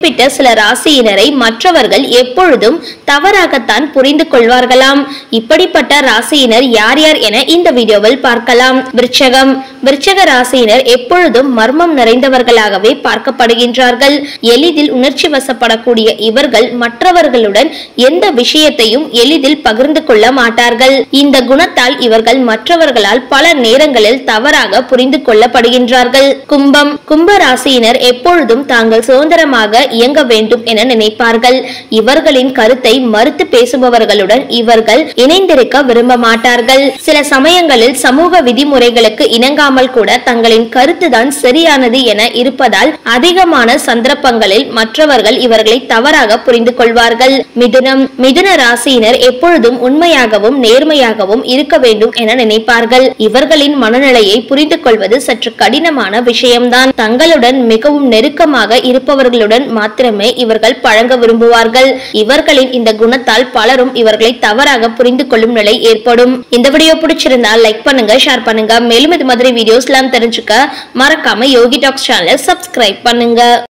குறிப்பிட்ட சில ராசியினரை மற்றவர்கள் எப்பொழுதும் தவறாகத்தான் புரிந்து கொள்வார்களாம் இப்படிப்பட்ட ராசியினர் யார் யார் என இந்த வீடியோவில் பார்க்கலாம் விருச்சகம் விருச்சக ராசியினர் எப்பொழுதும் மர்மம் நிறைந்தவர்களாகவே பார்க்கப்படுகின்றார்கள் எளிதில் உணர்ச்சி வசப்படக்கூடிய இவர்கள் மற்றவர்களுடன் எந்த விஷயத்தையும் எளிதில் பகிர்ந்து கொள்ள மாட்டார்கள் இந்த குணத்தால் இவர்கள் மற்றவர்களால் பல நேரங்களில் தவறாக புரிந்து கொள்ளப்படுகின்றார்கள் கும்பம் கும்ப ராசியினர் எப்பொழுதும் தாங்கள் சுதந்திரமாக இயங்க வேண்டும் என நினைப்பார்கள் இவர்களின் கருத்தை மறுத்து பேசுபவர்களுடன் இவர்கள் இணைந்திருக்க விரும்ப மாட்டார்கள் சில சமயங்களில் சமூக விதிமுறைகளுக்கு இணங்காமல் கூட தங்களின் கருத்துதான் சரியானது என இருப்பதால் அதிகமான சந்தர்ப்பங்களில் மற்றவர்கள் இவர்களை தவறாக புரிந்து கொள்வார்கள் மிதுனம் மிதுன ராசியினர் எப்பொழுதும் உண்மையாகவும் நேர்மையாகவும் இருக்க வேண்டும் என நினைப்பார்கள் இவர்களின் மனநிலையை புரிந்து கொள்வது சற்று கடினமான விஷயம்தான் தங்களுடன் மிகவும் நெருக்கமாக இருப்பவர்களுடன் மாத்திரமே இவர்கள் பழங்க விரும்புவார்கள் இவர்களின் இந்த குணத்தால் பலரும் இவர்களை தவறாக புரிந்து கொள்ளும் நிலை ஏற்படும் இந்த வீடியோ பிடிச்சிருந்தா லைக் பண்ணுங்க ஷேர் பண்ணுங்க மேலும் இது மாதிரி வீடியோஸ்லாம் தெரிஞ்சுக்க மறக்காம யோகி டாக்ஸ் சேனலை சப்ஸ்கிரைப் பண்ணுங்க